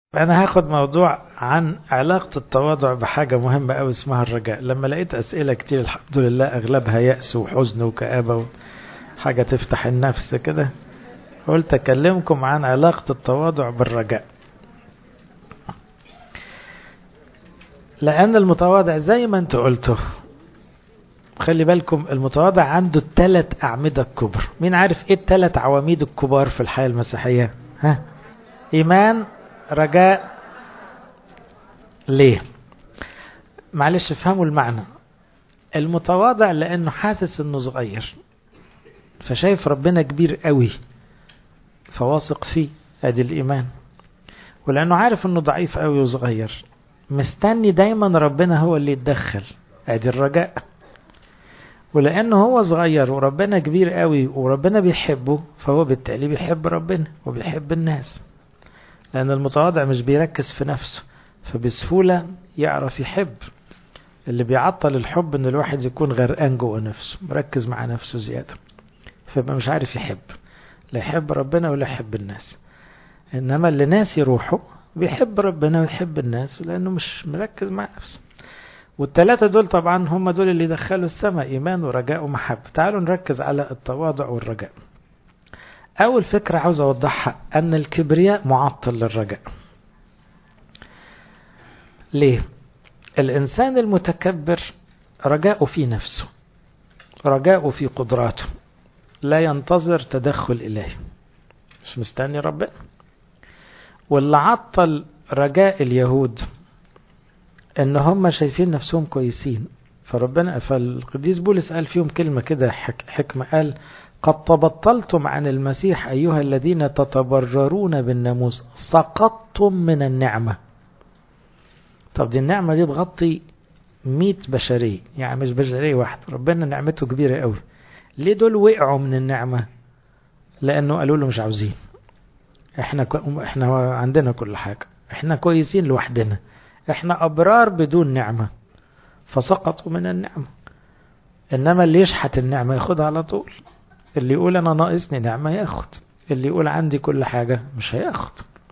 أنا هاخد موضوع عن علاقة التواضع بحاجة مهمة أوي اسمها الرجاء لما لقيت أسئلة كتير الحمد لله أغلبها يأس وحزن وكآبة حاجة تفتح النفس كده قلت أكلمكم عن علاقة التواضع بالرجاء لأن المتواضع زي ما أنت قلته خلي بالكم المتواضع عنده الثلاث أعمدة الكبر مين عارف إيه الثلاث عواميد الكبار في الحياة المسيحية ها إيمان رجاء ليه معلش افهموا المعنى المتواضع لأنه حاسس أنه صغير فشايف ربنا كبير قوي فواثق فيه ادي الإيمان ولأنه عارف أنه ضعيف قوي وصغير مستني دايما ربنا هو اللي يتدخل ادي الرجاء ولأنه هو صغير وربنا كبير قوي وربنا بيحبه فهو بالتالي بيحب ربنا وبيحب الناس لأن المتواضع مش بيركز في نفسه فبسهولة يعرف يحب اللي بيعطل الحب ان الواحد يكون غرقان جوه نفسه مركز مع نفسه زيادة فيبقى مش عارف يحب لا يحب ربنا ولا يحب الناس انما اللي ناسي روحه بيحب ربنا ويحب الناس لانه مش مركز مع نفسه والثلاثة دول طبعا هم دول اللي دخلوا السماء إيمان ورجاء ومحبة تعالوا نركز على التواضع والرجاء أول فكرة عاوز أوضحها أن الكبرياء معطل للرجاء ليه؟ الإنسان المتكبر رجاؤه في نفسه رجاؤه في قدراته لا ينتظر تدخل إلهي مش مستني ربنا واللي عطل رجاء اليهود ان هم شايفين نفسهم كويسين فربنا فالقديس بولس قال فيهم كلمة كده حكمة قال قد تبطلتم عن المسيح أيها الذين تتبررون بالناموس سقطتم من النعمة طب دي النعمة دي تغطي مئة بشرية يعني مش بشرية واحدة ربنا نعمته كبيرة قوي ليه دول وقعوا من النعمة لأنه قالوا له مش عاوزين احنا كو... احنا عندنا كل حاجة احنا كويسين لوحدنا احنا أبرار بدون نعمة فسقطوا من النعمة إنما اللي يشحت النعمة ياخدها على طول اللي يقول أنا ناقصني نعمة ياخد اللي يقول عندي كل حاجة مش هياخد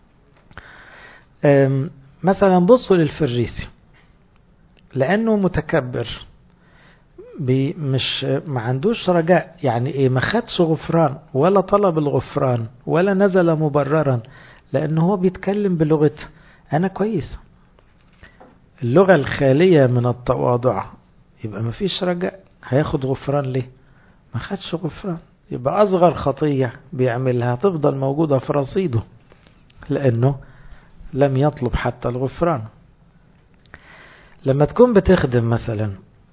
مثلا بصوا للفريسي لأنه متكبر بي مش ما عندوش رجاء يعني ايه ما خدش غفران ولا طلب الغفران ولا نزل مبررا لأنه هو بيتكلم بلغة أنا كويس اللغة الخالية من التواضع يبقى ما فيش رجاء هياخد غفران ليه ما خدش غفران يبقى أصغر خطية بيعملها تفضل موجودة في رصيده لأنه لم يطلب حتى الغفران لما تكون بتخدم مثلا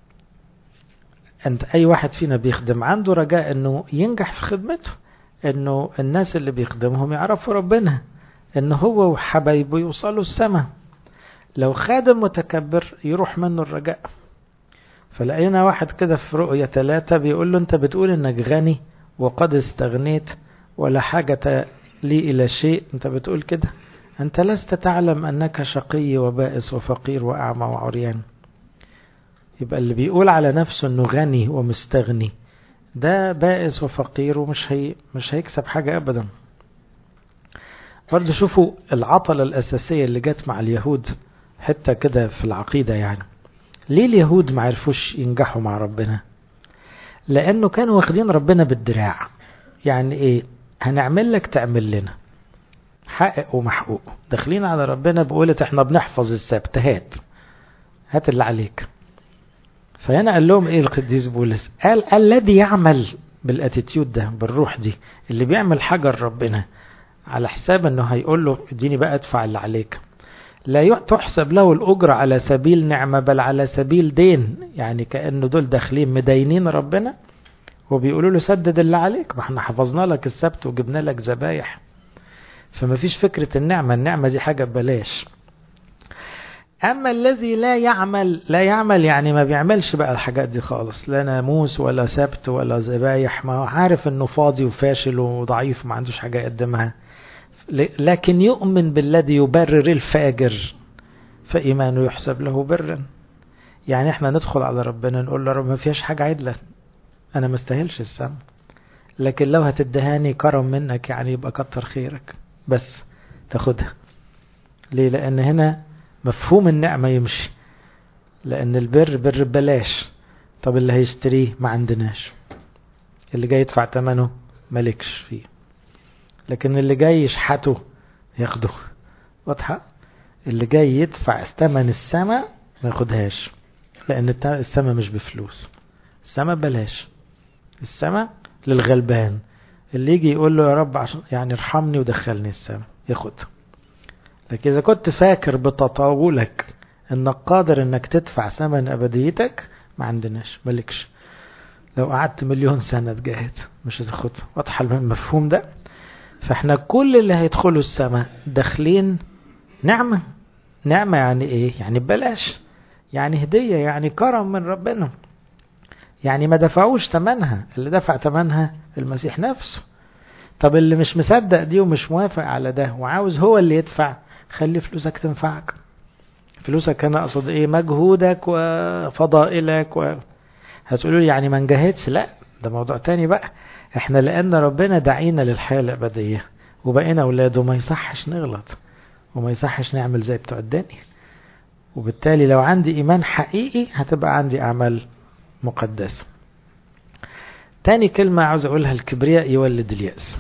أنت أي واحد فينا بيخدم عنده رجاء أنه ينجح في خدمته أنه الناس اللي بيخدمهم يعرفوا ربنا أنه هو وحبايبه يوصلوا السماء لو خادم متكبر يروح منه الرجاء فلقينا واحد كده في رؤية ثلاثة بيقول له انت بتقول انك غني وقد استغنيت ولا حاجة لي إلى شيء انت بتقول كده انت لست تعلم انك شقي وبائس وفقير وأعمى وعريان يبقى اللي بيقول على نفسه انه غني ومستغني ده بائس وفقير ومش هي مش هيكسب حاجة أبدا برضه شوفوا العطلة الأساسية اللي جت مع اليهود حتى كده في العقيدة يعني ليه اليهود ما عرفوش ينجحوا مع ربنا لأنه كانوا واخدين ربنا بالدراع يعني إيه هنعمل لك تعمل لنا حقق ومحقوق داخلين على ربنا بقولة احنا بنحفظ السبت هات هات اللي عليك فهنا قال لهم ايه القديس بولس قال الذي يعمل بالاتيتيود ده بالروح دي اللي بيعمل حاجة لربنا على حساب انه هيقول له اديني بقى ادفع اللي عليك لا تحسب له الأجرة على سبيل نعمة بل على سبيل دين يعني كأنه دول داخلين مدينين ربنا وبيقولوا له سدد اللي عليك ما احنا حفظنا لك السبت وجبنا لك ذبايح فما فيش فكرة النعمة النعمة دي حاجة ببلاش أما الذي لا يعمل لا يعمل يعني ما بيعملش بقى الحاجات دي خالص لا ناموس ولا سبت ولا ذبايح ما هو عارف انه فاضي وفاشل وضعيف ما عندوش حاجة يقدمها لكن يؤمن بالذي يبرر الفاجر فإيمانه يحسب له برا يعني احنا ندخل على ربنا نقول له رب ما فيهاش حاجة عدلة أنا ما استاهلش السم لكن لو هتدهاني كرم منك يعني يبقى كتر خيرك بس تاخدها ليه لأن هنا مفهوم النعمة يمشي لأن البر بر ببلاش طب اللي هيشتريه ما عندناش اللي جاي يدفع ثمنه مالكش فيه لكن اللي جاي يشحته ياخده واضحة اللي جاي يدفع ثمن السماء ما ياخدهاش لأن السماء مش بفلوس السماء بلاش السماء للغلبان اللي يجي يقول له يا رب عشان يعني ارحمني ودخلني السماء ياخدها لكن إذا كنت فاكر بتطاولك انك قادر انك تدفع ثمن ابديتك ما عندناش مالكش لو قعدت مليون سنة تجاهد مش هتاخدها واضحة المفهوم ده فاحنا كل اللي هيدخلوا السماء داخلين نعمة نعمة يعني ايه يعني ببلاش يعني هدية يعني كرم من ربنا يعني ما دفعوش ثمنها اللي دفع ثمنها المسيح نفسه طب اللي مش مصدق دي ومش موافق على ده وعاوز هو اللي يدفع خلي فلوسك تنفعك فلوسك انا اقصد ايه مجهودك وفضائلك و... هتقولوا لي يعني ما نجاهدش لا ده موضوع تاني بقى احنا لان ربنا دعينا للحياة الابدية وبقينا اولاده ما يصحش نغلط وما يصحش نعمل زي بتوع الدنيا وبالتالي لو عندي ايمان حقيقي هتبقى عندي اعمال مقدسة تاني كلمة عاوز اقولها الكبرياء يولد اليأس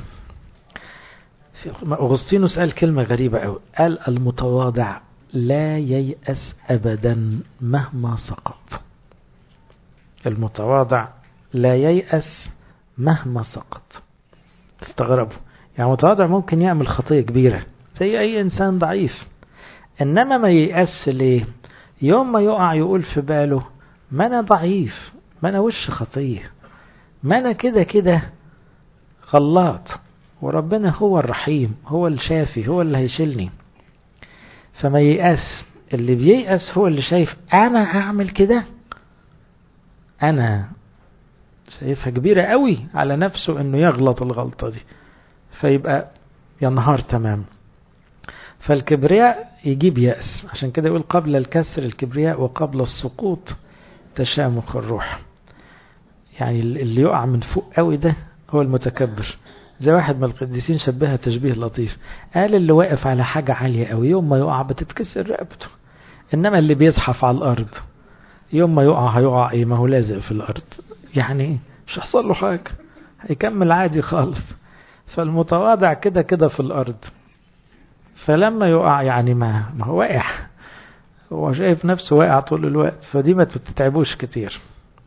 أغسطينوس قال كلمة غريبة أوي قال المتواضع لا ييأس أبدا مهما سقط المتواضع لا ييأس مهما سقط تستغربوا يعني متواضع ممكن يعمل خطية كبيرة زي أي إنسان ضعيف إنما ما ييأس ليه يوم ما يقع يقول في باله ما أنا ضعيف ما أنا وش خطية ما أنا كده كده غلط وربنا هو الرحيم هو الشافي هو اللي هيشيلني فما ييأس اللي بييأس هو اللي شايف أنا أعمل كده أنا شايفها كبيرة قوي على نفسه أنه يغلط الغلطة دي فيبقى ينهار تمام فالكبرياء يجيب يأس عشان كده يقول قبل الكسر الكبرياء وقبل السقوط تشامخ الروح يعني اللي يقع من فوق قوي ده هو المتكبر زي واحد من القديسين شبهها تشبيه لطيف قال اللي واقف على حاجة عالية قوي يوم ما يقع بتتكسر رقبته إنما اللي بيزحف على الأرض يوم ما يقع هيقع إيه ما هو لازق في الأرض يعني مش هيحصل له حاجة هيكمل عادي خالص فالمتواضع كده كده في الأرض فلما يقع يعني ما ما هو واقع هو شايف نفسه واقع طول الوقت فدي ما بتتعبوش كتير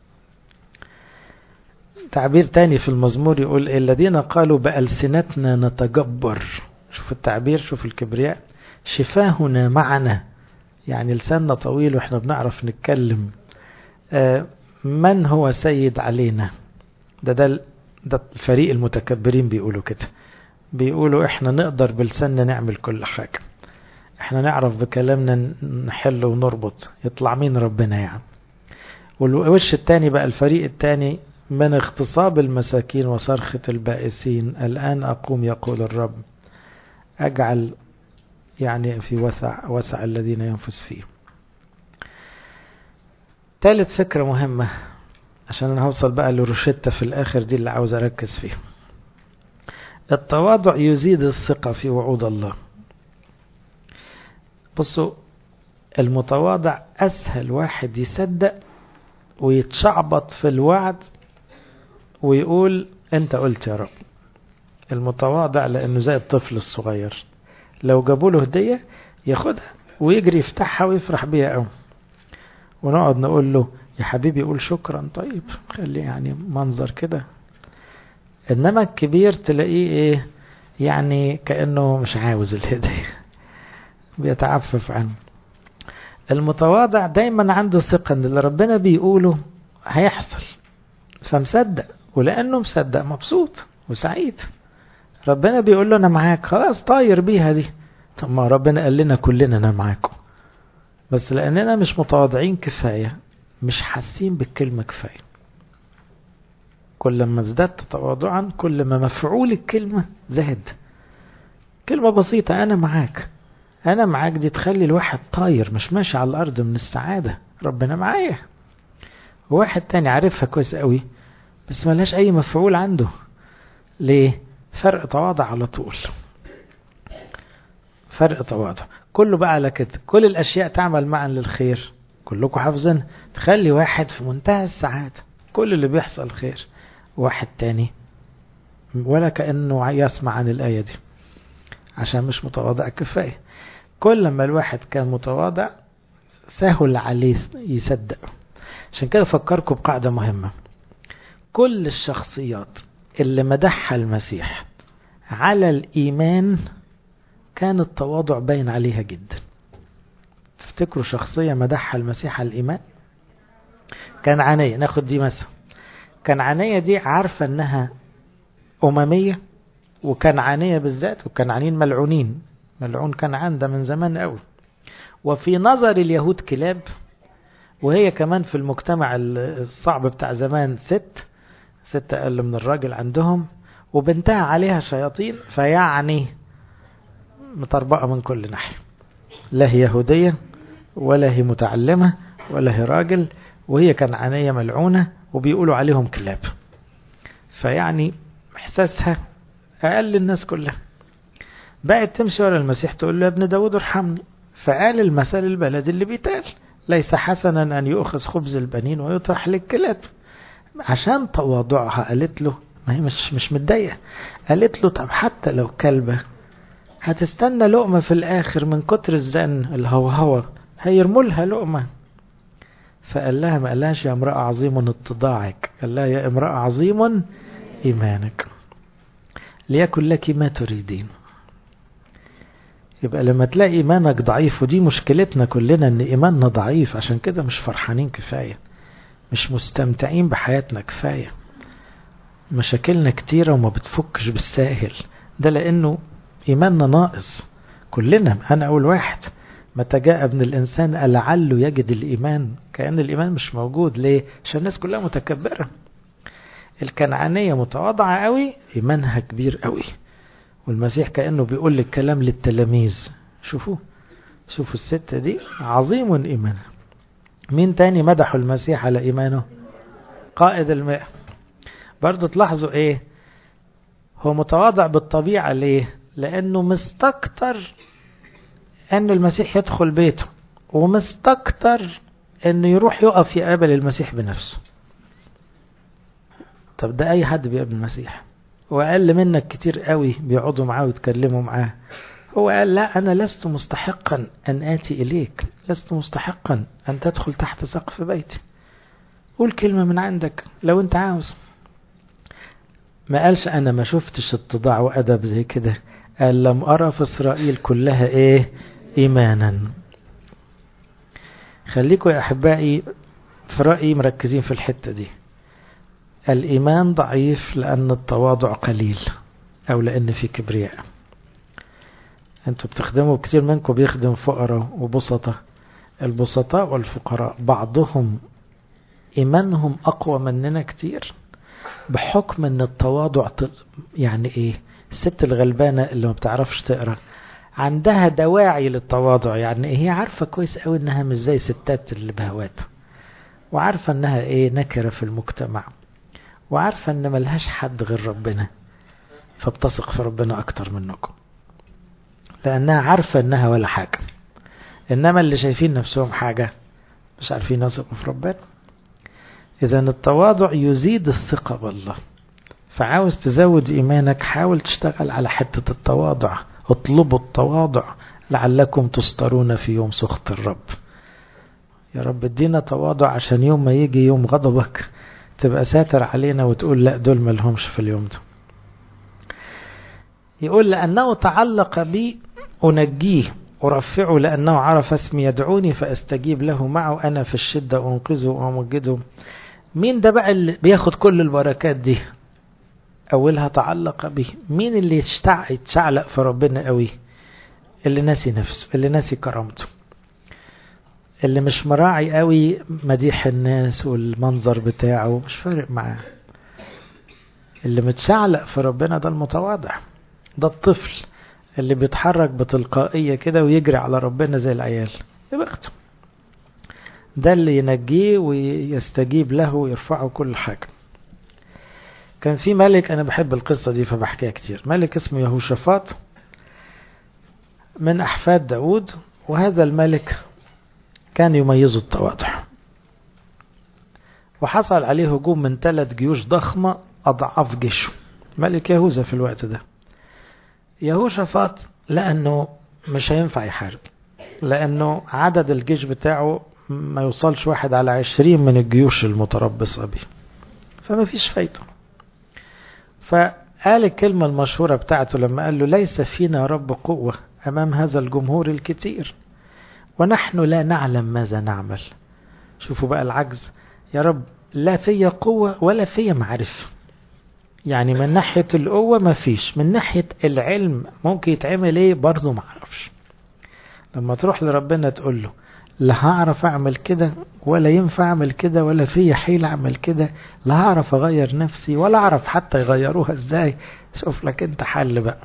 تعبير تاني في المزمور يقول إيه الذين قالوا بألسنتنا نتجبر شوف التعبير شوف الكبرياء شفاهنا معنا يعني لساننا طويل واحنا بنعرف نتكلم آه من هو سيد علينا ده ده ده الفريق المتكبرين بيقولوا كده بيقولوا احنا نقدر بلساننا نعمل كل حاجة احنا نعرف بكلامنا نحل ونربط يطلع مين ربنا يعني والوش التاني بقى الفريق التاني من اغتصاب المساكين وصرخة البائسين الآن أقوم يقول الرب أجعل يعني في وسع وسع الذين ينفس فيه ثالث فكرة مهمة عشان أنا هوصل بقى لروشتة في الآخر دي اللي عاوز أركز فيها التواضع يزيد الثقة في وعود الله بصوا المتواضع أسهل واحد يصدق ويتشعبط في الوعد ويقول أنت قلت يا رب المتواضع لأنه زي الطفل الصغير لو جابوا له هدية ياخدها ويجري يفتحها ويفرح بيها قوي ونقعد نقول له يا حبيبي قول شكرا طيب خلي يعني منظر كده انما الكبير تلاقيه ايه يعني كأنه مش عاوز الهدية بيتعفف عنه المتواضع دايما عنده ثقة ان اللي ربنا بيقوله هيحصل فمصدق ولانه مصدق مبسوط وسعيد ربنا بيقول له انا معاك خلاص طاير بيها دي طب ما ربنا قال لنا كلنا انا معاكم بس لاننا مش متواضعين كفايه مش حاسين بالكلمه كفايه كل ما ازددت تواضعا كل ما مفعول الكلمه زاد كلمه بسيطه انا معاك انا معاك دي تخلي الواحد طاير مش ماشي على الارض من السعاده ربنا معايا واحد تاني عارفها كويس قوي بس ملهاش اي مفعول عنده ليه فرق تواضع على طول فرق تواضع كله بقى على كده كل الأشياء تعمل معا للخير كلكم حافظين تخلي واحد في منتهى السعادة كل اللي بيحصل خير واحد تاني ولا كأنه يسمع عن الآية دي عشان مش متواضع كفاية كل ما الواحد كان متواضع سهل عليه يصدق عشان كده فكركم بقاعدة مهمة كل الشخصيات اللي مدحها المسيح على الإيمان كان التواضع باين عليها جدا تفتكروا شخصية مدحها المسيح على الإيمان كان عنية ناخد دي مثلا كان عنية دي عارفة أنها أممية وكان عنية بالذات وكان عنين ملعونين ملعون كان عنده من زمان قوي وفي نظر اليهود كلاب وهي كمان في المجتمع الصعب بتاع زمان ست ست أقل من الراجل عندهم وبنتها عليها شياطين فيعني مطربقة من كل ناحية لا هي يهودية ولا هي متعلمة ولا هي راجل وهي كنعانية ملعونة وبيقولوا عليهم كلاب فيعني احساسها اقل الناس كلها بقت تمشي ورا المسيح تقول له يا ابن داود ارحمني فقال المثل البلد اللي بيتقال ليس حسنا ان يؤخذ خبز البنين ويطرح للكلاب عشان تواضعها قالت له ما هي مش مش متضايقه قالت له طب حتى لو كلبه هتستنى لقمه في الاخر من كتر الزن الهوهوه هيرموا لها لقمه فقال لها ما قالهاش يا امرأة عظيم اتضاعك قال لها يا امرأة عظيم إيمانك ليكن لك ما تريدين يبقى لما تلاقي إيمانك ضعيف ودي مشكلتنا كلنا إن إيماننا ضعيف عشان كده مش فرحانين كفاية مش مستمتعين بحياتنا كفاية مشاكلنا كتيرة وما بتفكش بالساهل ده لأنه إيماننا ناقص كلنا أنا أول واحد متى جاء ابن الإنسان لعله يجد الإيمان كأن الإيمان مش موجود ليه عشان الناس كلها متكبرة الكنعانية متواضعة قوي إيمانها كبير قوي والمسيح كأنه بيقول الكلام للتلاميذ شوفوا شوفوا الست دي عظيم إيمانها مين تاني مدحوا المسيح على إيمانه قائد الماء برضو تلاحظوا ايه هو متواضع بالطبيعة ليه لأنه مستكتر أن المسيح يدخل بيته ومستكتر أنه يروح يقف يقابل المسيح بنفسه طب ده أي حد بيقابل المسيح وأقل منك كتير قوي بيقعدوا معاه ويتكلموا معاه هو قال لا أنا لست مستحقا أن آتي إليك لست مستحقا أن تدخل تحت سقف بيتي قول كلمة من عندك لو أنت عاوز ما قالش أنا ما شفتش اتضاع وأدب زي كده قال لم أرى في إسرائيل كلها إيه إيمانا خليكم يا أحبائي في رأيي مركزين في الحتة دي الإيمان ضعيف لأن التواضع قليل أو لأن في كبرياء أنتوا بتخدموا كتير منكم بيخدم فقراء وبسطة البسطاء والفقراء بعضهم إيمانهم أقوى مننا كتير بحكم أن التواضع يعني إيه الست الغلبانة اللي ما بتعرفش تقرأ عندها دواعي للتواضع يعني هي عارفة كويس قوي انها مش زي ستات اللي بهوات وعارفة انها ايه نكرة في المجتمع وعارفة ان ملهاش حد غير ربنا فبتثق في ربنا اكتر منكم لانها عارفة انها ولا حاجة انما اللي شايفين نفسهم حاجة مش عارفين يثقوا في ربنا اذا التواضع يزيد الثقة بالله فعاوز تزود إيمانك حاول تشتغل على حتة التواضع اطلبوا التواضع لعلكم تسترون في يوم سخط الرب يا رب ادينا تواضع عشان يوم ما يجي يوم غضبك تبقى ساتر علينا وتقول لا دول ما لهمش في اليوم ده يقول لأنه تعلق بي أنجيه أرفعه لأنه عرف اسمي يدعوني فأستجيب له معه أنا في الشدة أنقذه وأمجده مين ده بقى اللي بياخد كل البركات دي أولها تعلق به مين اللي يشتع يتشعلق في ربنا قوي اللي ناسي نفسه اللي ناسي كرامته اللي مش مراعي قوي مديح الناس والمنظر بتاعه مش فارق معاه اللي متشعلق في ربنا ده المتواضع ده الطفل اللي بيتحرك بتلقائية كده ويجري على ربنا زي العيال يبقى ده اللي ينجيه ويستجيب له ويرفعه كل حاجة كان في ملك أنا بحب القصة دي فبحكيها كتير ملك اسمه يهوشافاط من أحفاد داود وهذا الملك كان يميزه التواضع وحصل عليه هجوم من ثلاث جيوش ضخمة أضعاف جيشه ملك يهوذا في الوقت ده يهوشافاط لأنه مش هينفع يحارب لأنه عدد الجيش بتاعه ما يوصلش واحد على عشرين من الجيوش المتربصة به فما فيش فايدة فقال الكلمة المشهورة بتاعته لما قال له ليس فينا رب قوة أمام هذا الجمهور الكتير ونحن لا نعلم ماذا نعمل شوفوا بقى العجز يا رب لا فيا قوة ولا فيا معرفة يعني من ناحية القوة ما فيش من ناحية العلم ممكن يتعمل ايه برضه ما اعرفش لما تروح لربنا تقول له لا هعرف اعمل كده ولا ينفع اعمل كده ولا في حيل اعمل كده لا هعرف اغير نفسي ولا اعرف حتى يغيروها ازاي شوف لك انت حل بقى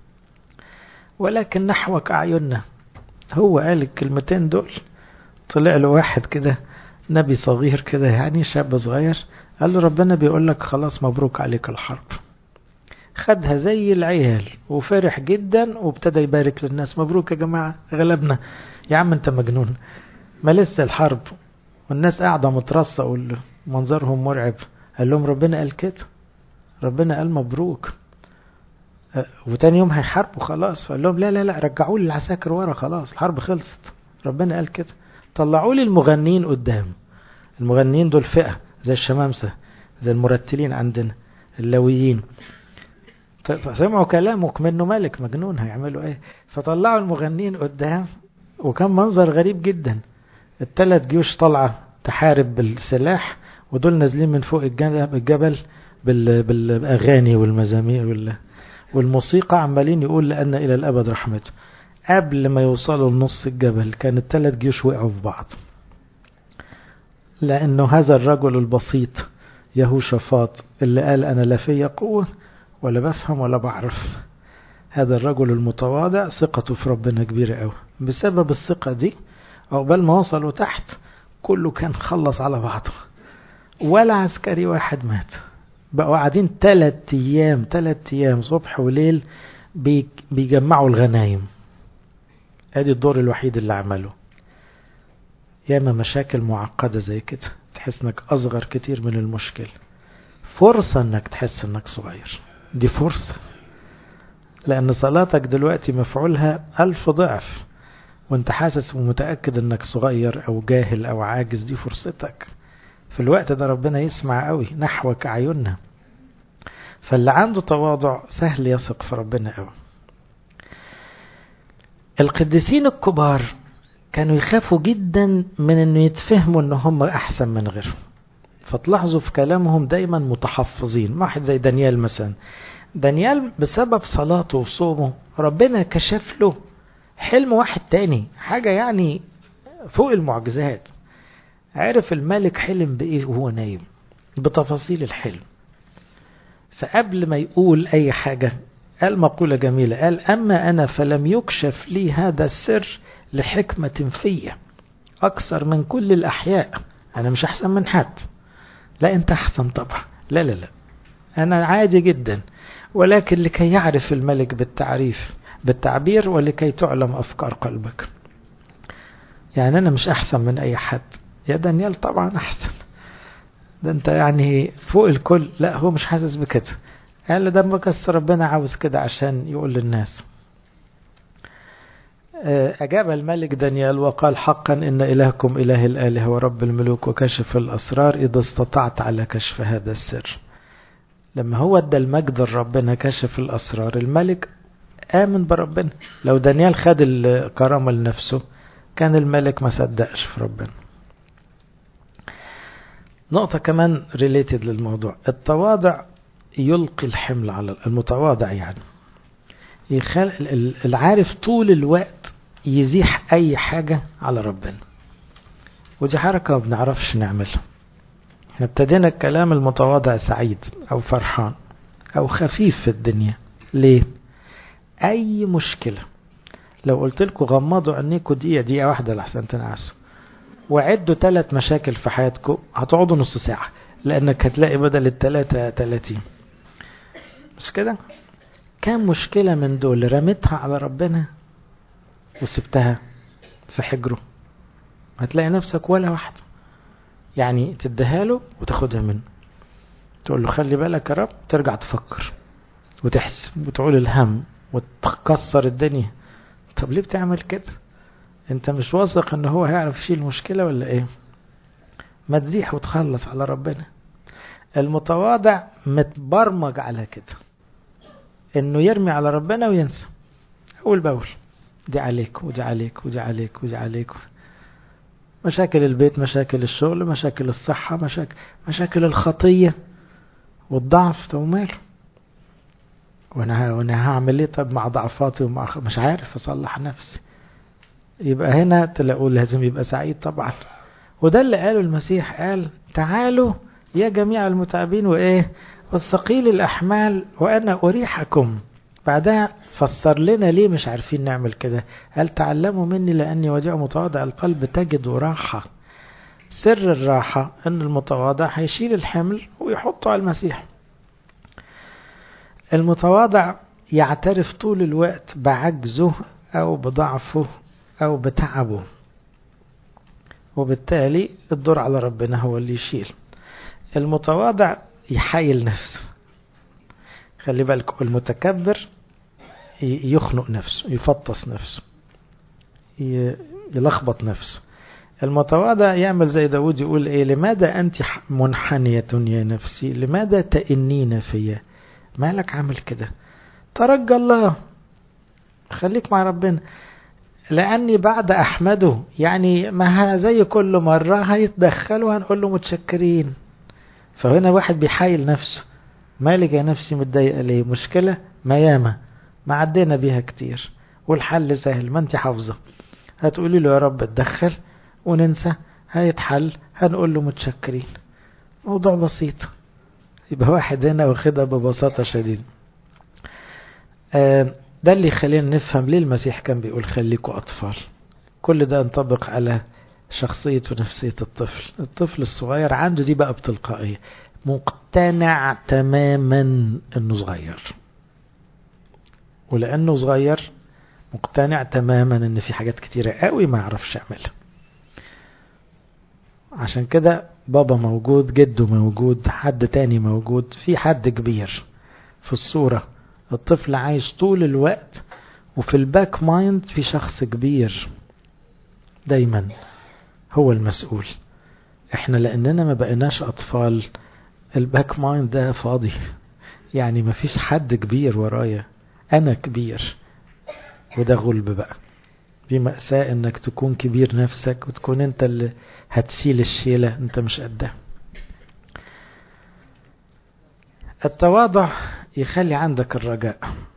ولكن نحوك اعيننا هو قال الكلمتين دول طلع له واحد كده نبي صغير كده يعني شاب صغير قال له ربنا بيقول لك خلاص مبروك عليك الحرب خدها زي العيال وفرح جدا وابتدى يبارك للناس مبروك يا جماعة غلبنا يا عم انت مجنون ما لسه الحرب والناس قاعدة مترصة ومنظرهم مرعب قال لهم ربنا قال كده ربنا قال مبروك وتاني يوم هيحاربوا خلاص فقال لهم لا لا لا رجعوا لي العساكر ورا خلاص الحرب خلصت ربنا قال كده طلعوا لي المغنيين قدام المغنيين دول فئة زي الشمامسة زي المرتلين عندنا اللويين سمعوا كلامك منه ملك مجنون هيعملوا ايه فطلعوا المغنيين قدام وكان منظر غريب جدا الثلاث جيوش طالعة تحارب بالسلاح ودول نازلين من فوق الجبل بالأغاني والمزامير والموسيقى عمالين يقول لأن إلى الأبد رحمته قبل ما يوصلوا لنص الجبل كان الثلاث جيوش وقعوا في بعض لأنه هذا الرجل البسيط يهوشافاط اللي قال أنا لا فيا قوة ولا بفهم ولا بعرف هذا الرجل المتواضع ثقته في ربنا كبيرة قوي بسبب الثقة دي عقبال ما وصلوا تحت كله كان خلص على بعضه ولا عسكري واحد مات بقوا قاعدين ثلاث أيام ثلاث أيام صبح وليل بيجمعوا الغنايم ادي الدور الوحيد اللي عمله ياما مشاكل معقدة زي كده تحس انك اصغر كتير من المشكلة فرصة انك تحس انك صغير دي فرصة لان صلاتك دلوقتي مفعولها الف ضعف وانت حاسس ومتأكد انك صغير او جاهل او عاجز دي فرصتك في الوقت ده ربنا يسمع قوي نحوك اعيننا فاللي عنده تواضع سهل يثق في ربنا قوي القديسين الكبار كانوا يخافوا جدا من انه يتفهموا ان هم احسن من غيرهم فتلاحظوا في كلامهم دايما متحفظين واحد زي دانيال مثلا دانيال بسبب صلاته وصومه ربنا كشف له حلم واحد تاني حاجة يعني فوق المعجزات عرف الملك حلم بإيه وهو نايم بتفاصيل الحلم فقبل ما يقول أي حاجة قال مقولة جميلة قال أما أنا فلم يكشف لي هذا السر لحكمة فيا أكثر من كل الأحياء أنا مش أحسن من حد لا أنت أحسن طبعا لا لا لا أنا عادي جدا ولكن لكي يعرف الملك بالتعريف بالتعبير ولكي تعلم أفكار قلبك يعني أنا مش أحسن من أي حد يا دانيال طبعا أحسن ده أنت يعني فوق الكل لا هو مش حاسس بكده قال ده بس ربنا عاوز كده عشان يقول للناس أجاب الملك دانيال وقال حقا إن إلهكم إله الآلهة ورب الملوك وكشف الأسرار إذا استطعت على كشف هذا السر لما هو ادى المجد لربنا كشف الأسرار الملك آمن بربنا لو دانيال خد الكرامة لنفسه كان الملك ما صدقش في ربنا نقطة كمان ريليتد للموضوع التواضع يلقي الحمل على المتواضع يعني يخل... العارف طول الوقت يزيح أي حاجة على ربنا ودي حركة ما بنعرفش نعملها احنا ابتدينا الكلام المتواضع سعيد أو فرحان أو خفيف في الدنيا ليه؟ أي مشكلة لو قلت لكم غمضوا عينيكم دقيقة دقيقة واحدة لحسن تنعسوا وعدوا ثلاث مشاكل في حياتكم هتقعدوا نص ساعة لأنك هتلاقي بدل الثلاثة 30 مش كده؟ كام مشكلة من دول رميتها على ربنا وسبتها في حجره هتلاقي نفسك ولا واحدة يعني تديها له وتاخدها منه تقول له خلي بالك يا رب ترجع تفكر وتحسب وتقول الهم وتكسر الدنيا طب ليه بتعمل كده انت مش واثق ان هو هيعرف يشيل المشكلة ولا ايه ما تزيح وتخلص على ربنا المتواضع متبرمج على كده انه يرمي على ربنا وينسى اول باول دي عليك ودي عليك ودي عليك ودي عليك مشاكل البيت مشاكل الشغل مشاكل الصحة مشاكل مشاكل الخطية والضعف طب ماله وانا وانا هعمل ايه طب مع ضعفاتي ومع مش عارف اصلح نفسي يبقى هنا تلاقوا لازم يبقى سعيد طبعا وده اللي قاله المسيح قال تعالوا يا جميع المتعبين وايه والثقيل الاحمال وانا اريحكم بعدها فسر لنا ليه مش عارفين نعمل كده قال تعلموا مني لاني وديع متواضع القلب تجد راحه سر الراحه ان المتواضع هيشيل الحمل ويحطه على المسيح المتواضع يعترف طول الوقت بعجزه او بضعفه او بتعبه وبالتالي الدور على ربنا هو اللي يشيل المتواضع يحايل نفسه خلي بالك المتكبر يخنق نفسه يفطس نفسه يلخبط نفسه المتواضع يعمل زي داود يقول ايه لماذا انت منحنية يا نفسي لماذا تئنين فيا مالك عامل كده ترجى الله خليك مع ربنا لأني بعد أحمده يعني ما زي كل مرة هيتدخل وهنقول له متشكرين فهنا واحد بيحايل نفسه مالك يا نفسي متضايقة ليه مشكلة ما ياما ما عدينا بيها كتير والحل سهل ما انت حافظة هتقولي له يا رب اتدخل وننسى هيتحل هنقول له متشكرين موضوع بسيط يبقى واحد هنا واخدها ببساطة شديدة آه ده اللي يخلينا نفهم ليه المسيح كان بيقول خليكوا أطفال كل ده ينطبق على شخصية ونفسية الطفل الطفل الصغير عنده دي بقى بتلقائية مقتنع تماما انه صغير ولانه صغير مقتنع تماما ان في حاجات كتيرة قوي ما يعرفش يعملها عشان كده بابا موجود جده موجود حد تاني موجود في حد كبير في الصورة الطفل عايش طول الوقت وفي الباك مايند في شخص كبير دايما هو المسؤول احنا لاننا ما بقيناش اطفال الباك مايند ده فاضي يعني ما فيش حد كبير ورايا انا كبير وده غلب بقى دي مأساة انك تكون كبير نفسك وتكون انت اللي هتشيل الشيلة انت مش قدها التواضع يخلي عندك الرجاء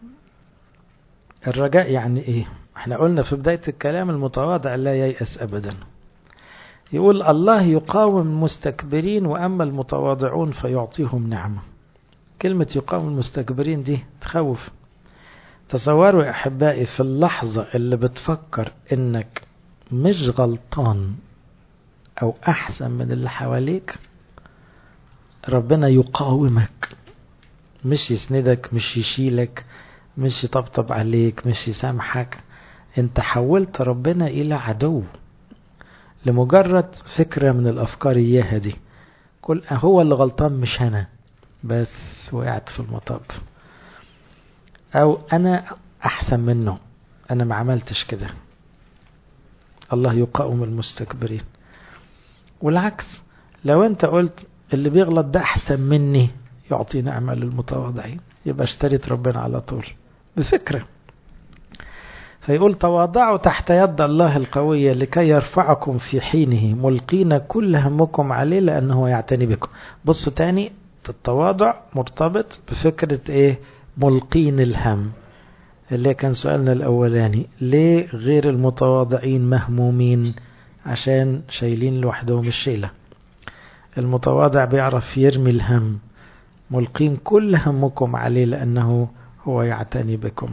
الرجاء يعني ايه احنا قلنا في بداية الكلام المتواضع لا ييأس ابدا يقول الله يقاوم المستكبرين واما المتواضعون فيعطيهم نعمة كلمة يقاوم المستكبرين دي تخوف تصوروا يا احبائي في اللحظة اللي بتفكر انك مش غلطان او احسن من اللي حواليك ربنا يقاومك مش يسندك مش يشيلك مش يطبطب عليك مش يسامحك انت حولت ربنا الى عدو لمجرد فكرة من الافكار اياها دي كل هو اللي غلطان مش انا بس وقعت في المطب او انا احسن منه انا ما عملتش كده الله يقاوم المستكبرين والعكس لو انت قلت اللي بيغلط ده احسن مني يعطي نعمة للمتواضعين يبقى اشتريت ربنا على طول بفكرة فيقول تواضعوا تحت يد الله القوية لكي يرفعكم في حينه ملقين كل همكم عليه لأنه يعتني بكم بصوا تاني التواضع مرتبط بفكرة ايه ملقين الهم اللي كان سؤالنا الأولاني ليه غير المتواضعين مهمومين عشان شايلين لوحدهم الشيلة المتواضع بيعرف يرمي الهم ملقين كل همكم عليه لأنه هو يعتني بكم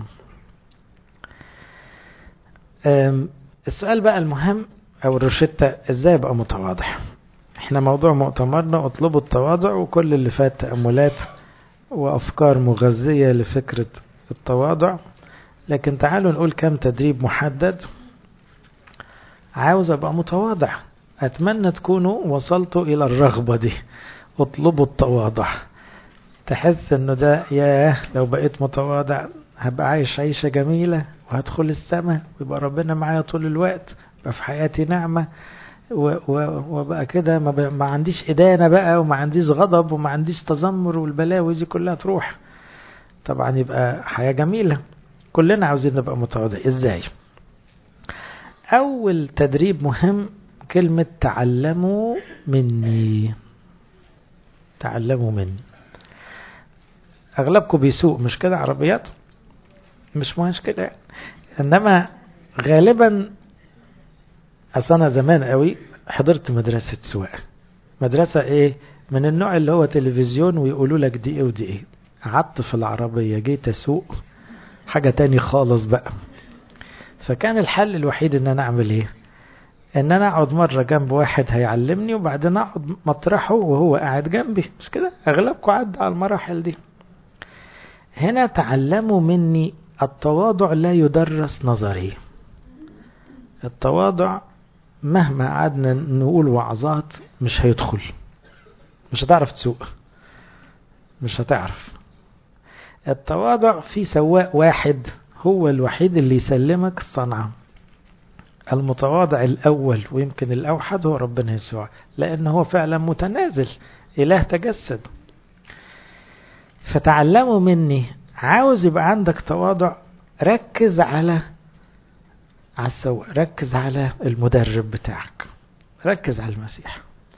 السؤال بقى المهم أو الروشتة إزاي أبقى متواضع احنا موضوع مؤتمرنا اطلبوا التواضع وكل اللي فات تأملات وأفكار مغذية لفكرة التواضع لكن تعالوا نقول كم تدريب محدد عاوز ابقى متواضع اتمنى تكونوا وصلتوا الى الرغبة دي اطلبوا التواضع تحس انه ده ياه لو بقيت متواضع هبقى عايش عيشة جميلة وهدخل السماء ويبقى ربنا معايا طول الوقت يبقى في حياتي نعمة وبقى كده ما, ما عنديش إدانة بقى وما عنديش غضب وما عنديش تذمر والبلاوي دي كلها تروح طبعا يبقى حياة جميلة كلنا عاوزين نبقى متواضع ازاي أول تدريب مهم كلمة تعلموا مني تعلموا مني أغلبكم بيسوق مش كده عربيات مش مشكلة إنما غالبا أصل أنا زمان قوي حضرت مدرسة سواقة مدرسة إيه من النوع اللي هو تلفزيون ويقولوا لك دي إيه ودي إيه قعدت في العربية جيت أسوق حاجة تاني خالص بقى فكان الحل الوحيد إن أنا أعمل إيه إن أنا أقعد مرة جنب واحد هيعلمني وبعدين أقعد مطرحه وهو قاعد جنبي مش كده أغلبكم عدى على المراحل دي هنا تعلموا مني التواضع لا يدرس نظري التواضع مهما قعدنا نقول وعظات مش هيدخل مش هتعرف تسوق مش هتعرف التواضع في سواق واحد هو الوحيد اللي يسلمك الصنعة المتواضع الأول ويمكن الأوحد هو ربنا يسوع لأنه هو فعلا متنازل إله تجسد فتعلموا مني عاوز يبقى عندك تواضع ركز على على السواق ركز على المدرب بتاعك ركز على المسيح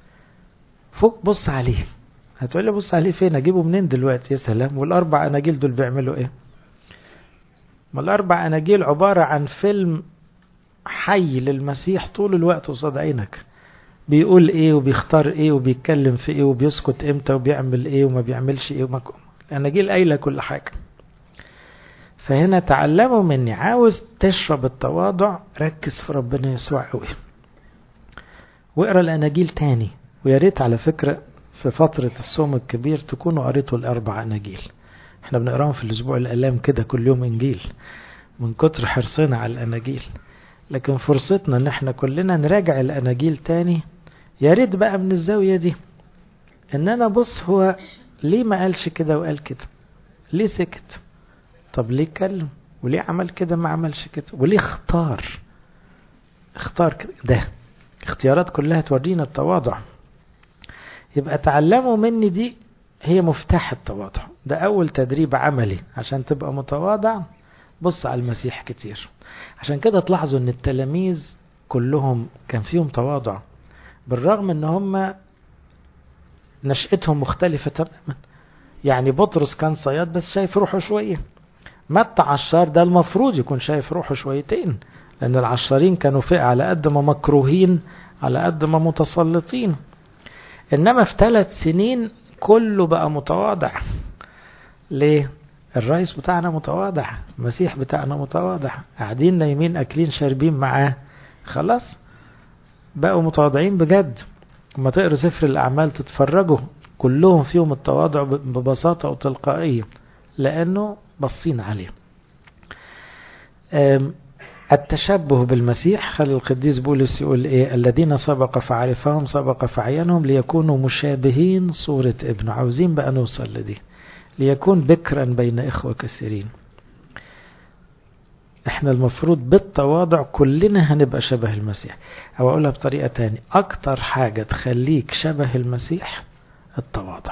فوق بص عليه هتقول لي بص عليه فين اجيبه منين دلوقتي يا سلام والاربع اناجيل دول بيعملوا ايه ما الاربع اناجيل عبارة عن فيلم حي للمسيح طول الوقت قصاد عينك بيقول ايه وبيختار ايه وبيتكلم في ايه وبيسكت امتى وبيعمل ايه وما بيعملش ايه وما الاناجيل قايله كل حاجه فهنا تعلموا مني عاوز تشرب التواضع ركز في ربنا يسوع قوي واقرا الاناجيل تاني ويا ريت على فكره في فتره الصوم الكبير تكونوا قريتوا الاربع اناجيل احنا بنقراهم في الاسبوع الالام كده كل يوم انجيل من كتر حرصنا على الاناجيل لكن فرصتنا ان احنا كلنا نراجع الاناجيل تاني يا ريت بقى من الزاويه دي ان انا بص هو ليه ما قالش كده وقال كده ليه سكت طب ليه اتكلم وليه عمل كده ما عملش كده وليه اختار اختار كده ده اختيارات كلها تورينا التواضع يبقى تعلموا مني دي هي مفتاح التواضع ده اول تدريب عملي عشان تبقى متواضع بص على المسيح كتير عشان كده تلاحظوا ان التلاميذ كلهم كان فيهم تواضع بالرغم ان هم نشأتهم مختلفة تماما يعني بطرس كان صياد بس شايف روحه شوية متى عشار ده المفروض يكون شايف روحه شويتين لأن العشارين كانوا فئة على قد ما مكروهين على قد ما متسلطين إنما في ثلاث سنين كله بقى متواضع ليه؟ الرئيس بتاعنا متواضع المسيح بتاعنا متواضع قاعدين نايمين أكلين شاربين معاه خلاص بقوا متواضعين بجد لما تقروا سفر الأعمال تتفرجوا كلهم فيهم التواضع ببساطة وتلقائية لأنه بصين عليه التشبه بالمسيح خلي القديس بولس يقول إيه الذين سبق فعرفهم سبق فعينهم ليكونوا مشابهين صورة ابنه عاوزين بقى نوصل لدي ليكون بكرا بين إخوة كثيرين احنا المفروض بالتواضع كلنا هنبقى شبه المسيح او اقولها بطريقة تاني اكتر حاجة تخليك شبه المسيح التواضع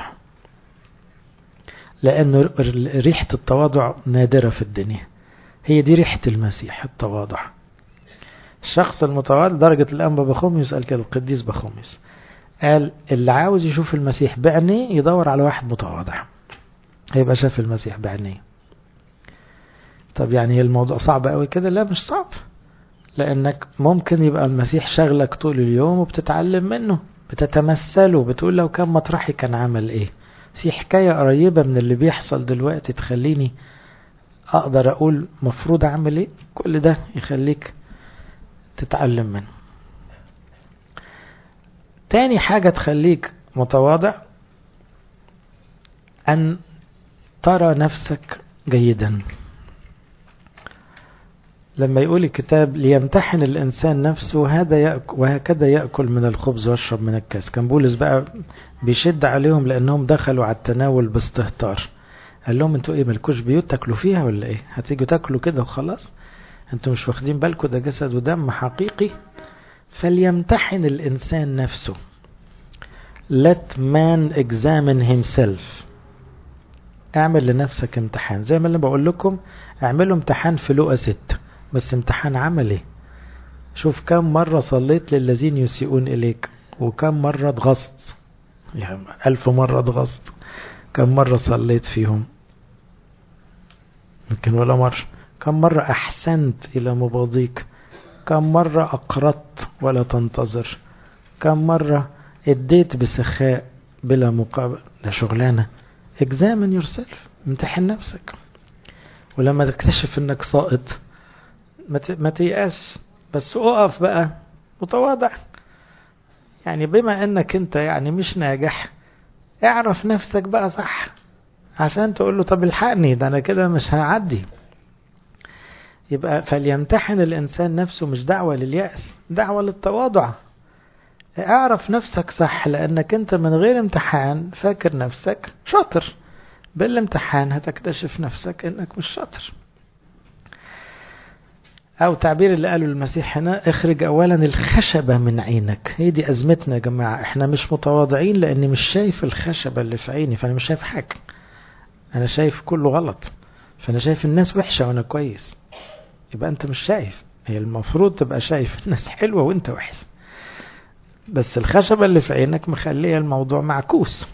لأن ريحة التواضع نادرة في الدنيا هي دي ريحة المسيح التواضع الشخص المتواضع درجة الأنبا بخوميوس قال كده القديس بخوميوس قال اللي عاوز يشوف المسيح بعينيه يدور على واحد متواضع هيبقى شاف المسيح بعينيه طب يعني الموضوع صعب قوي كده لا مش صعب لأنك ممكن يبقى المسيح شغلك طول اليوم وبتتعلم منه بتتمثله بتقول لو كان مطرحي كان عمل ايه في حكاية قريبة من اللي بيحصل دلوقتي تخليني اقدر اقول مفروض اعمل ايه كل ده يخليك تتعلم منه تاني حاجة تخليك متواضع ان ترى نفسك جيدا لما يقول الكتاب ليمتحن الإنسان نفسه هذا يأكل وهكذا يأكل من الخبز ويشرب من الكاس كان بولس بقى بيشد عليهم لأنهم دخلوا على التناول باستهتار قال لهم انتوا ايه ملكوش بيوت تاكلوا فيها ولا ايه هتيجوا تاكلوا كده وخلاص انتوا مش واخدين بالكم ده جسد ودم حقيقي فليمتحن الإنسان نفسه let man examine himself اعمل لنفسك امتحان زي ما اللي بقول لكم اعملوا امتحان في لقى ستة بس امتحان عملي شوف كم مرة صليت للذين يسيئون إليك وكم مرة اتغصت يعني ألف مرة اتغصت كم مرة صليت فيهم يمكن ولا مرة كم مرة أحسنت إلى مباضيك كم مرة أقرضت ولا تنتظر كم مرة اديت بسخاء بلا مقابل ده شغلانة examine yourself امتحن نفسك ولما تكتشف انك ساقط ما تيأس بس اقف بقى وتواضع يعني بما انك انت يعني مش ناجح اعرف نفسك بقى صح عشان تقول له طب الحقني ده انا كده مش هعدي يبقى فليمتحن الانسان نفسه مش دعوة لليأس دعوة للتواضع اعرف نفسك صح لانك انت من غير امتحان فاكر نفسك شاطر بالامتحان هتكتشف نفسك انك مش شاطر او تعبير اللي قاله المسيح هنا اخرج اولا الخشبة من عينك هي دي ازمتنا يا جماعة احنا مش متواضعين لاني مش شايف الخشبة اللي في عيني فانا مش شايف حاجة انا شايف كله غلط فانا شايف الناس وحشة وانا كويس يبقى انت مش شايف هي المفروض تبقى شايف الناس حلوة وانت وحش بس الخشبة اللي في عينك مخلية الموضوع معكوس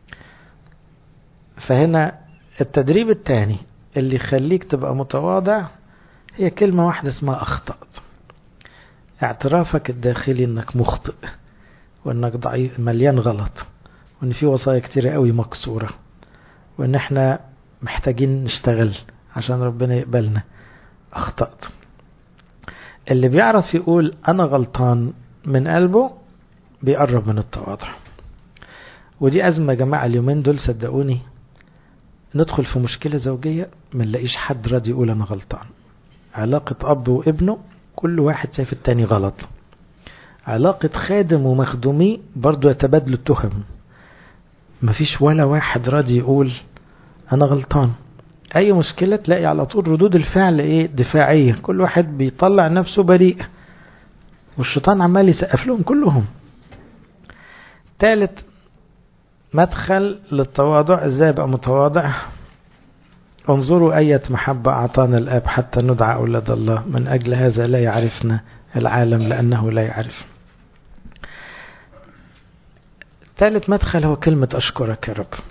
فهنا التدريب الثاني اللي يخليك تبقى متواضع هي كلمة واحدة اسمها أخطأت اعترافك الداخلي انك مخطئ وانك ضعيف مليان غلط وان في وصايا كتير قوي مكسورة وان احنا محتاجين نشتغل عشان ربنا يقبلنا أخطأت اللي بيعرف يقول أنا غلطان من قلبه بيقرب من التواضع ودي أزمة يا جماعة اليومين دول صدقوني ندخل في مشكلة زوجية ما نلاقيش حد راضي يقول أنا غلطان علاقة أب وابنه كل واحد شايف التاني غلط علاقة خادم ومخدومي برضو يتبادلوا التهم مفيش ولا واحد راضي يقول أنا غلطان أي مشكلة تلاقي على طول ردود الفعل إيه دفاعية كل واحد بيطلع نفسه بريء والشيطان عمال يسقف لهم كلهم ثالث مدخل للتواضع ازاي ابقى متواضع انظروا أية محبة أعطانا الآب حتى ندعى أولاد الله من أجل هذا لا يعرفنا العالم لأنه لا يعرف ثالث مدخل هو كلمة أشكرك يا رب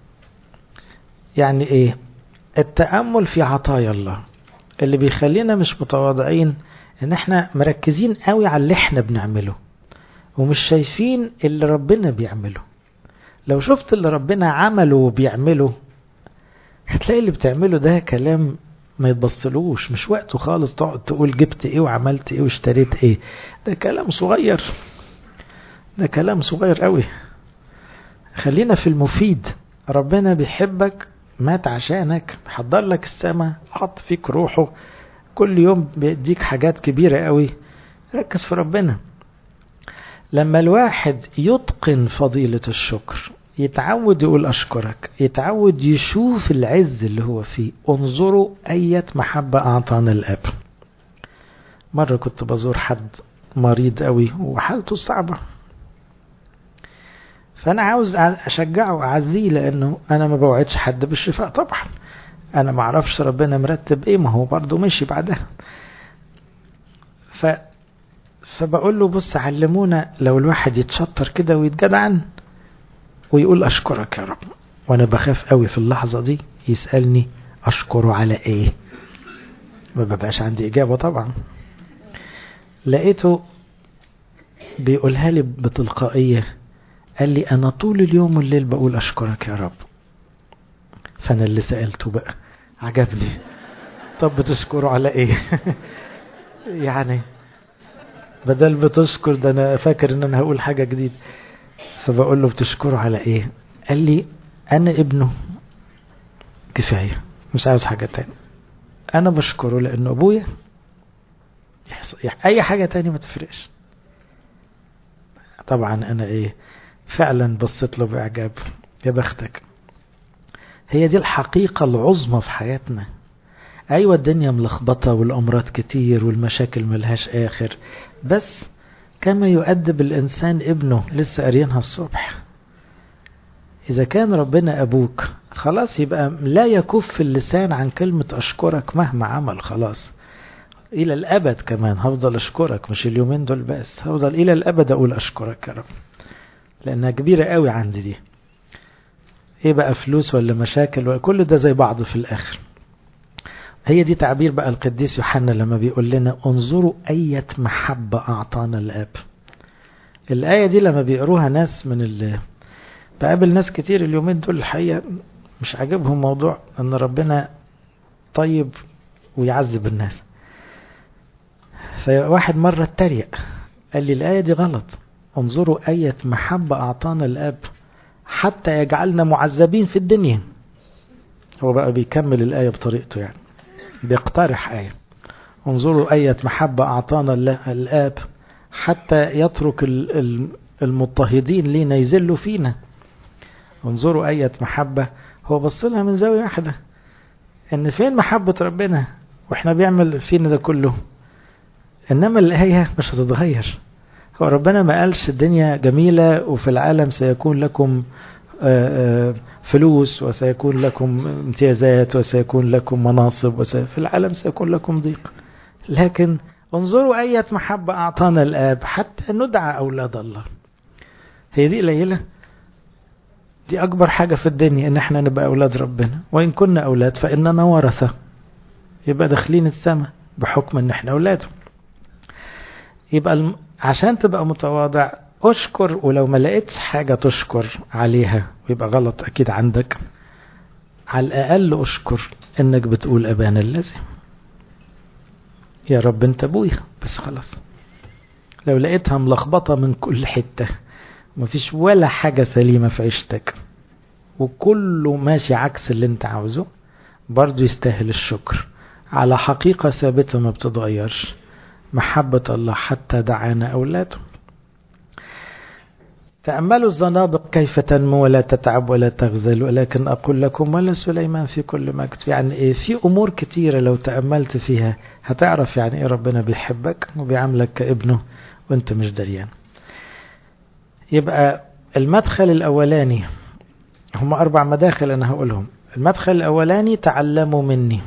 يعني إيه التأمل في عطايا الله اللي بيخلينا مش متواضعين ان احنا مركزين قوي على اللي احنا بنعمله ومش شايفين اللي ربنا بيعمله لو شفت اللي ربنا عمله وبيعمله هتلاقي اللي بتعمله ده كلام ما يتبصلوش مش وقته خالص تقعد تقول جبت ايه وعملت ايه واشتريت ايه ده كلام صغير ده كلام صغير قوي خلينا في المفيد ربنا بيحبك مات عشانك حضر لك السماء حط فيك روحه كل يوم بيديك حاجات كبيرة قوي ركز في ربنا لما الواحد يتقن فضيلة الشكر يتعود يقول أشكرك يتعود يشوف العز اللي هو فيه انظروا أية محبة أعطانا الأب مرة كنت بزور حد مريض قوي وحالته صعبة فأنا عاوز أشجعه وأعزيه لأنه أنا ما بوعدش حد بالشفاء طبعا أنا ما أعرفش ربنا مرتب إيه ما هو برضه مشي بعدها ف فبقول له بص علمونا لو الواحد يتشطر كده ويتجدعن ويقول أشكرك يا رب وأنا بخاف قوي في اللحظة دي يسألني أشكره على إيه ما ببقاش عندي إجابة طبعا لقيته بيقولها لي بتلقائية قال لي أنا طول اليوم والليل بقول أشكرك يا رب فأنا اللي سألته بقى عجبني طب بتشكره على إيه يعني بدل بتشكر ده أنا فاكر إن أنا هقول حاجة جديد فبقول له بتشكره على إيه قال لي أنا ابنه كفاية مش عاوز حاجة تاني أنا بشكره لأنه أبويا اي حاجة تاني ما تفرقش طبعا انا ايه فعلا بصيت له باعجاب يا بختك هي دي الحقيقة العظمى في حياتنا ايوه الدنيا ملخبطة والامراض كتير والمشاكل ملهاش اخر بس كما يؤدب الانسان ابنه لسه قارينها الصبح اذا كان ربنا ابوك خلاص يبقى لا يكف اللسان عن كلمة اشكرك مهما عمل خلاص الى الابد كمان هفضل اشكرك مش اليومين دول بس هفضل الى الابد اقول اشكرك يا رب لانها كبيرة قوي عندي دي ايه بقى فلوس ولا مشاكل ولا كل ده زي بعضه في الاخر هي دي تعبير بقى القديس يوحنا لما بيقول لنا انظروا أية محبة أعطانا الآب الآية دي لما بيقروها ناس من ال بقابل ناس كتير اليومين دول الحقيقة مش عاجبهم موضوع أن ربنا طيب ويعذب الناس فواحد مرة اتريق قال لي الآية دي غلط انظروا أية محبة أعطانا الآب حتى يجعلنا معذبين في الدنيا هو بقى بيكمل الآية بطريقته يعني بيقترح آية انظروا أية محبة أعطانا الآب حتى يترك المضطهدين لينا يزلوا فينا انظروا أية محبة هو بص لها من زاوية واحدة ان فين محبة ربنا واحنا بيعمل فينا ده كله انما الآية مش هتتغير هو ربنا ما قالش الدنيا جميلة وفي العالم سيكون لكم فلوس وسيكون لكم امتيازات وسيكون لكم مناصب وفي العالم سيكون لكم ضيق لكن انظروا أية محبة أعطانا الآب حتى ندعى أولاد الله هي دي قليلة دي أكبر حاجة في الدنيا إن احنا نبقى أولاد ربنا وإن كنا أولاد فإننا ورثة يبقى داخلين السماء بحكم إن احنا أولاده يبقى الم... عشان تبقى متواضع اشكر ولو ما لقيتش حاجة تشكر عليها ويبقى غلط اكيد عندك على الاقل اشكر انك بتقول ابانا الذي يا رب انت ابويا بس خلاص لو لقيتها ملخبطة من كل حتة مفيش ولا حاجة سليمة في عيشتك وكله ماشي عكس اللي انت عاوزه برضو يستاهل الشكر على حقيقة ثابتة ما بتتغيرش محبة الله حتى دعانا أولاده تأملوا الزنابق كيف تنمو ولا تتعب ولا تغزل ولكن أقول لكم ولا سليمان في كل مجد يعني إيه في أمور كتيرة لو تأملت فيها هتعرف يعني إيه ربنا بيحبك وبيعاملك كابنه وانت مش دريان يبقى المدخل الأولاني هم أربع مداخل أنا هقولهم المدخل الأولاني تعلموا مني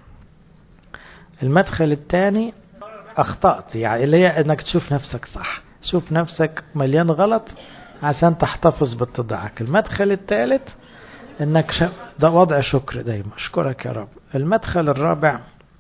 المدخل الثاني أخطأت يعني اللي هي أنك تشوف نفسك صح شوف نفسك مليان غلط عشان تحتفظ باتضاعك المدخل الثالث انك ش... ده وضع شكر دايما اشكرك يا رب المدخل الرابع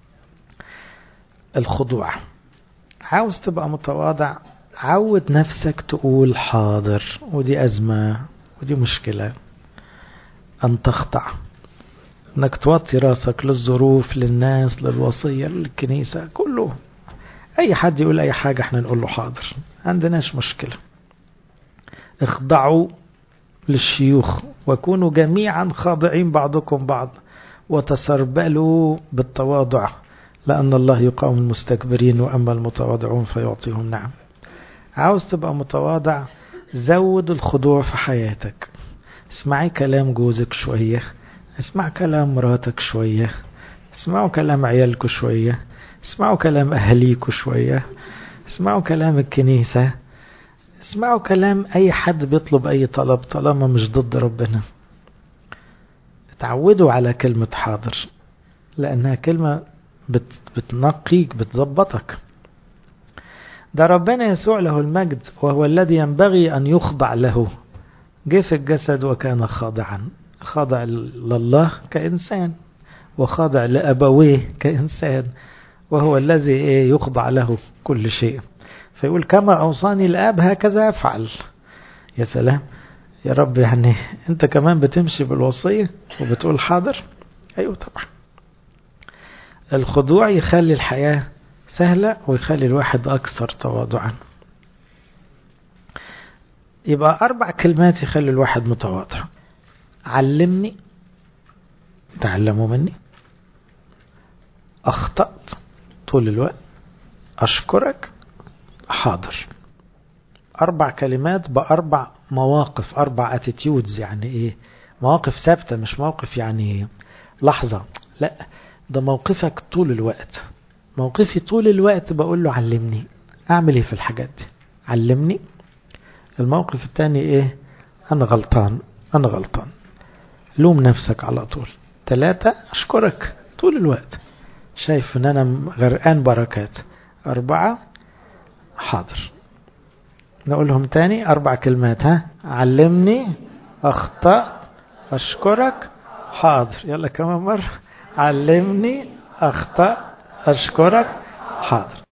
الخضوع عاوز تبقى متواضع عود نفسك تقول حاضر ودي أزمة ودي مشكلة أن تخضع انك توطي راسك للظروف للناس للوصية للكنيسة كله اي حد يقول اي حاجة احنا نقول له حاضر عندناش مشكلة اخضعوا للشيوخ وكونوا جميعا خاضعين بعضكم بعض وتسربلوا بالتواضع لأن الله يقاوم المستكبرين وأما المتواضعون فيعطيهم نعم عاوز تبقى متواضع زود الخضوع في حياتك اسمعي كلام جوزك شوية اسمع كلام مراتك شوية اسمعوا كلام عيالكم شوية اسمعوا كلام أهليكوا شوية اسمعوا كلام الكنيسة اسمعوا كلام أي حد بيطلب أي طلب طالما مش ضد ربنا اتعودوا على كلمة حاضر لأنها كلمة بت بتنقيك بتظبطك ده ربنا يسوع له المجد وهو الذي ينبغي أن يخضع له جه في الجسد وكان خاضعا خاضع لله كإنسان وخاضع لأبويه كإنسان وهو الذي يخضع له كل شيء فيقول كما أوصاني الآب هكذا أفعل يا سلام يا رب يعني أنت كمان بتمشي بالوصية وبتقول حاضر أيوة طبعا الخضوع يخلي الحياة سهلة ويخلي الواحد أكثر تواضعا يبقى أربع كلمات يخلي الواحد متواضع علمني تعلموا مني أخطأت طول الوقت أشكرك حاضر أربع كلمات بأربع مواقف أربع اتيتيودز يعني إيه مواقف ثابتة مش موقف يعني لحظة لا ده موقفك طول الوقت موقفي طول الوقت بقول له علمني أعمل إيه في الحاجات دي علمني الموقف الثاني إيه أنا غلطان أنا غلطان لوم نفسك على طول ثلاثة أشكرك طول الوقت شايف ان انا غرقان بركات اربعة حاضر نقولهم تاني اربع كلمات ها علمني اخطأت اشكرك حاضر يلا كمان مرة علمني اخطأت اشكرك حاضر